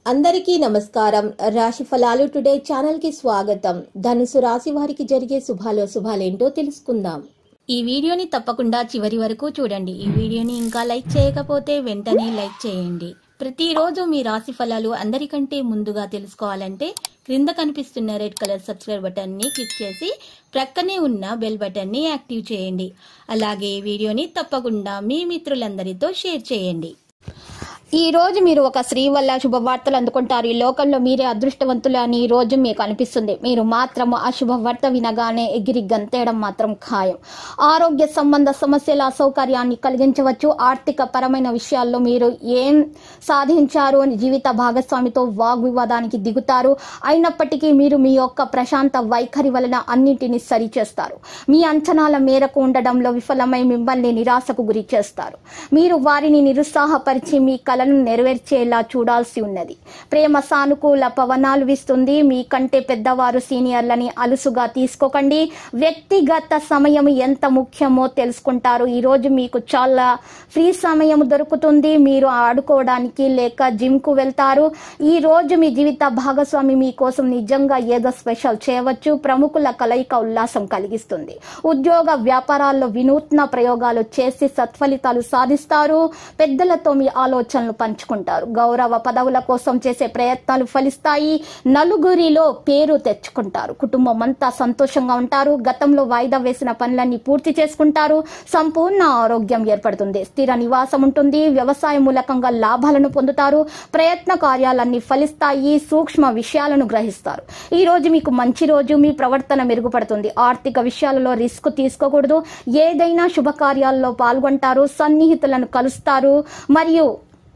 అందరికీ నమస్కారం రాశి ఫలాలు టుడే ఛానల్ కి స్వాగతం ధనుసు రాశి వారికి జరిగే శుభాలో శుభాలేంటో తెలుసుకుందాం ఈ వీడియోని తప్పకుండా చివరి వరకు చూడండి ఈ వీడియోని ఇంకా లైక్ చేయకపోతే వెంటనే లైక్ చేయండి ప్రతిరోజు మీ రాశి ఫలాలు అందరికంటే ముందుగా తెలుసుకోవాలంటే క్రింద కనిపిస్తున్న రెడ్ కలర్ సబ్స్క్రైబ్ బటన్ ని క్లిక్ చేసి ప్రక్కనే ఉన్న బెల్ బటన్ ని యాక్టివ్ చేయండి అలాగే ఈ వీడియోని తప్పకుండా మీ మిత్రులందరితో షేర్ చేయండి ఈ రోజు మీరు ఒక స్త్రీ వల్ల శుభవార్తలు అందుకుంటారు ఈ లోకంలో మీరే అదృష్టవంతులు అని ఈ రోజు మీకు అనిపిస్తుంది మీరు మాత్రం ఆ శుభవార్త వినగానే ఎగిరి గంతేయడం మాత్రం ఖాయం ఆరోగ్య సంబంధ సమస్యల అసౌకర్యాన్ని కలిగించవచ్చు ఆర్థిక పరమైన విషయాల్లో మీరు ఏం సాధించారు అని జీవిత భాగస్వామితో వాగ్వివాదానికి దిగుతారు అయినప్పటికీ మీరు మీ యొక్క ప్రశాంత వైఖరి వలన అన్నింటినీ సరిచేస్తారు మీ అంచనాల మేరకు ఉండడంలో విఫలమై మిమ్మల్ని నిరాశకు గురి చేస్తారు మీరు వారిని నిరుత్సాహపరిచి మీ కలను నెరవేర్చేలా చూడాల్సి ఉన్నది ప్రేమ సానుకూల పవనాలు వీస్తుంది మీకంటే పెద్దవారు సీనియర్లని అలుసుగా తీసుకోకండి వ్యక్తిగత సమయం ఎంత ముఖ్యమో తెలుసుకుంటారు ఈ రోజు మీకు చాలా ఫ్రీ సమయం దొరుకుతుంది మీరు ఆడుకోవడానికి లేక జిమ్ కు వెళ్తారు ఈ రోజు మీ జీవిత భాగస్వామి మీకోసం నిజంగా ఏదో స్పెషల్ చేయవచ్చు ప్రముఖుల కలయిక ఉల్లాసం కలిగిస్తుంది ఉద్యోగ వ్యాపారాల్లో వినూత్న ప్రయోగాలు చేసి సత్ఫలితాలు సాధిస్తారు పెద్దలతో మీ ఆలోచనలు పంచుకుంటారు గౌరవ పదవుల కోసం చేసే ప్రయత్నాలు ఫలిస్తాయి నలుగురిలో పేరు తెచ్చుకుంటారు కుటుంబం అంతా సంతోషంగా ఉంటారు గతంలో వాయిదా వేసిన పనులన్నీ పూర్తి చేసుకుంటారు సంపూర్ణ ఆరోగ్యం ఏర్పడుతుంది స్థిర నివాసం ఉంటుంది వ్యవసాయ మూలకంగా లాభాలను పొందుతారు ప్రయత్న కార్యాలన్నీ ఫలిస్తాయి సూక్ష్మ విషయాలను గ్రహిస్తారు ఈ రోజు మీకు మంచి రోజు మీ ప్రవర్తన మెరుగుపడుతుంది ఆర్థిక విషయాలలో రిస్క్ తీసుకోకూడదు ఏదైనా శుభకార్యాల్లో పాల్గొంటారు సన్నిహితులను కలుస్తారు మరియు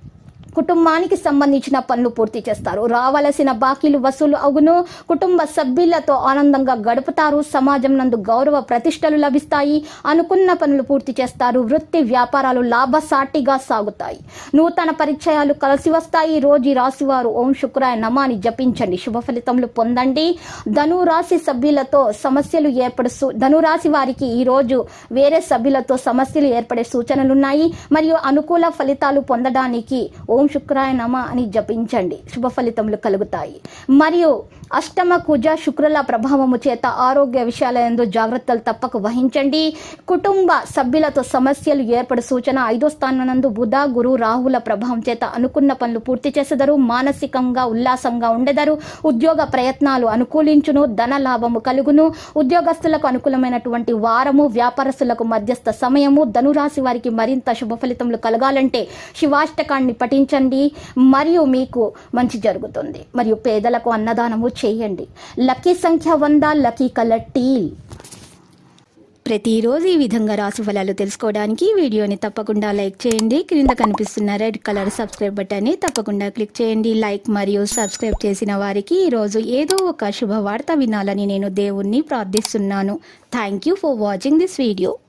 కుటుంబానికి సంబంధించిన పనులు పూర్తి చేస్తారు రావలసిన బాకీలు వసూలు అగును కుటుంబ సభ్యులతో ఆనందంగా గడుపుతారు సమాజం నందు గౌరవ ప్రతిష్టలు లభిస్తాయి అనుకున్న పనులు పూర్తి చేస్తారు వృత్తి వ్యాపారాలు లాభసాటిగా సాగుతాయి నూతన పరిచయాలు కలిసి వస్తాయి రోజు ఈ రాశి వారు ఓం శుక్రాయ నమాని జపించండి శుభ ఫలితములు పొందండి ధనురాశి సభ్యులతో సమస్యలు ఏర్పడు ధనురాశి వారికి ఈ రోజు వేరే సభ్యులతో సమస్యలు ఏర్పడే సూచనలున్నాయి మరియు అనుకూల ఫలితాలు పొందడానికి ఓం శుక్రాయ నమ అని జపించండి శుభ ఫలితములు కలుగుతాయి మరియు అష్టమ కుజ శుక్రుల ప్రభావము చేత ఆరోగ్య విషయాల యందు జాగ్రత్తలు తప్పక వహించండి కుటుంబ సభ్యులతో సమస్యలు ఏర్పడు సూచన ఐదో స్థానందు బుధ గురు రాహుల ప్రభావం చేత అనుకున్న పనులు పూర్తి చేసెదరు మానసికంగా ఉల్లాసంగా ఉండెదరు ఉద్యోగ ప్రయత్నాలు అనుకూలించును ధన లాభము కలుగును ఉద్యోగస్తులకు అనుకూలమైనటువంటి వారము వ్యాపారస్తులకు మధ్యస్థ సమయము ధనురాశి వారికి మరింత శుభ ఫలితములు కలగాలంటే శివాష్టకాన్ని పఠించండి మరియు మీకు మంచి జరుగుతుంది మరియు పేదలకు అన్నదానము చేయండి లక్కీ సంఖ్య వంద లక్కీ కలర్ టీల్ ప్రతిరోజు ఈ విధంగా రాశి ఫలాలు తెలుసుకోవడానికి వీడియోని తప్పకుండా లైక్ చేయండి క్రింద కనిపిస్తున్న రెడ్ కలర్ సబ్స్క్రైబ్ బటన్ని తప్పకుండా క్లిక్ చేయండి లైక్ మరియు సబ్స్క్రైబ్ చేసిన వారికి ఈరోజు ఏదో ఒక శుభవార్త వినాలని నేను దేవుణ్ణి ప్రార్థిస్తున్నాను thank you for watching this video